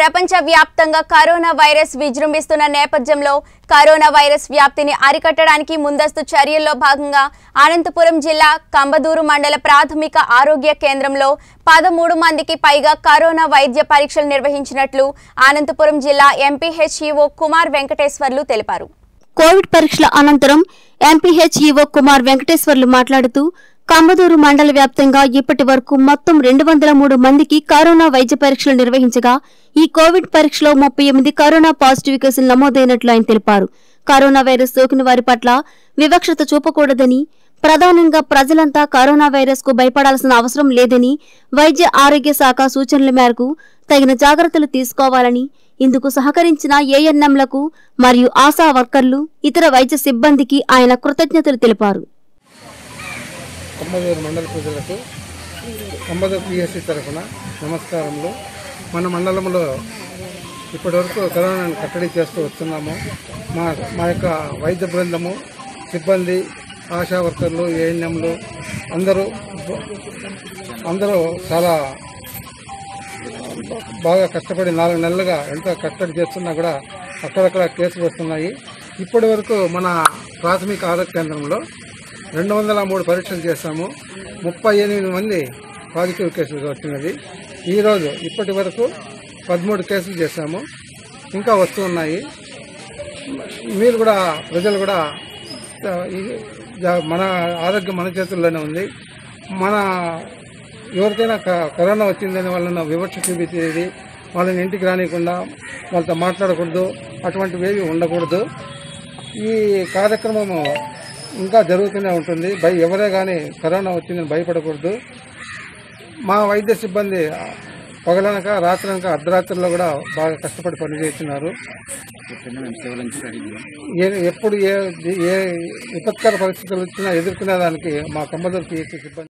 ప్రపంచ వ్యాప్తంగా corona virus విజృంభిస్తున్న నేపథ్యంలో కరోనా వైరస్ వ్యాప్తిని అరికట్టడానికి ముందస్తు చర్యల్లో భాగంగా అనంతపురం జిల్లా కంబదూరు మండల ప్రాథమిక ఆరోగ్య కేంద్రంలో పదమూడు మందికి పైగా కరోనా వైద్య పరీక్షలు నిర్వహించినట్లు అనంతపురం జిల్లా ఎంపీహెచ్ఈఓ కుమార్ వెంకటేశ్వర్లు తెలిపారు కోవిడ్ పరీక్షల అనంతరం ఎంపీహెచ్ఈఓ కుమార్ వెంకటేశ్వర్లు మాట్లాడుతూ కంబదూరు మండల వ్యాప్తంగా ఇప్పటి వరకు మొత్తం రెండు వందల మూడు మందికి కరోనా వైద్య పరీక్షలు నిర్వహించగా ఈ కోవిడ్ పరీక్షలో ముప్పై ఎనిమిది కరోనా పాజిటివ్ కేసులు నమోదైనట్లు ఆయన తెలిపారు కరోనా వైరస్ సోకిన వారి పట్ల వివక్షత చూపకూడదని ప్రధానంగా ప్రజలంతా కరోనా వైరస్ కు భయపడాల్సిన అవసరం లేదని వైద్య ఆరోగ్య శాఖ సూచనల మేరకు తగిన జాగ్రత్తలు తీసుకోవాలని ఇందుకు సహకరించిన ఏఎన్ఎంలకు మరియు ఆశా వర్కర్లు ఇతర వైద్య సిబ్బందికి ఆయన కృతజ్ఞతలు తెలిపారు కొమ్మదూరు మండల ప్రజలకు కొమ్మదూరు పిఎస్సి తరఫున నమస్కారములు మన మండలంలో ఇప్పటివరకు కరోనాను కట్టడి చేస్తూ వస్తున్నాము మా మా యొక్క వైద్య బృందము సిబ్బంది ఆశా వర్కర్లు ఏఎన్ఎంలు అందరూ అందరూ చాలా బాగా కష్టపడి నాలుగు నెలలుగా ఎంత కట్టడి చేస్తున్నా కూడా అక్కడక్కడ కేసులు వస్తున్నాయి ఇప్పటి వరకు మన ప్రాథమిక ఆరోగ్య కేంద్రంలో రెండు వందల మూడు పరీక్షలు చేశాము ముప్పై ఎనిమిది మంది పాజిటివ్ కేసులు వచ్చినది ఈరోజు ఇప్పటి వరకు పదమూడు కేసులు చేశాము ఇంకా వస్తూ ఉన్నాయి మీరు కూడా ప్రజలు కూడా ఆ, ఈ- జా- మన ఆరోగ్యం మన చేతుల్లోనే ఉంది మన ఎవరికైనా క- కరోనా వచ్చిందని వాళ్ళని వివక్ష చూపించేది వాళ్ళని ఇంటికి రానియకుండా వాళ్ళతో మాట్లాడకూడదు అటువంటివి ఏవి ఉండకూడదు ఈ కార్యక్రమము ఇంకా జరుగుతూనే ఉంటుంది భయ ఎవరే కానీ కరోనా వచ్చిందని భయపడకూడదు మా వైద్య సిబ్బంది పగలనక రాత్రనక అర్ధరాత్రుల్లో కూడా బాగా కష్టపడి పనిచేస్తున్నారు ఏ- ఎప్పుడు ఏ ఏ విపత్కర పరిస్థితులు వచ్చినా ఎదుర్కొనేదానికి మా కమ్మదూరు పిఎస్సీ సిబ్బంది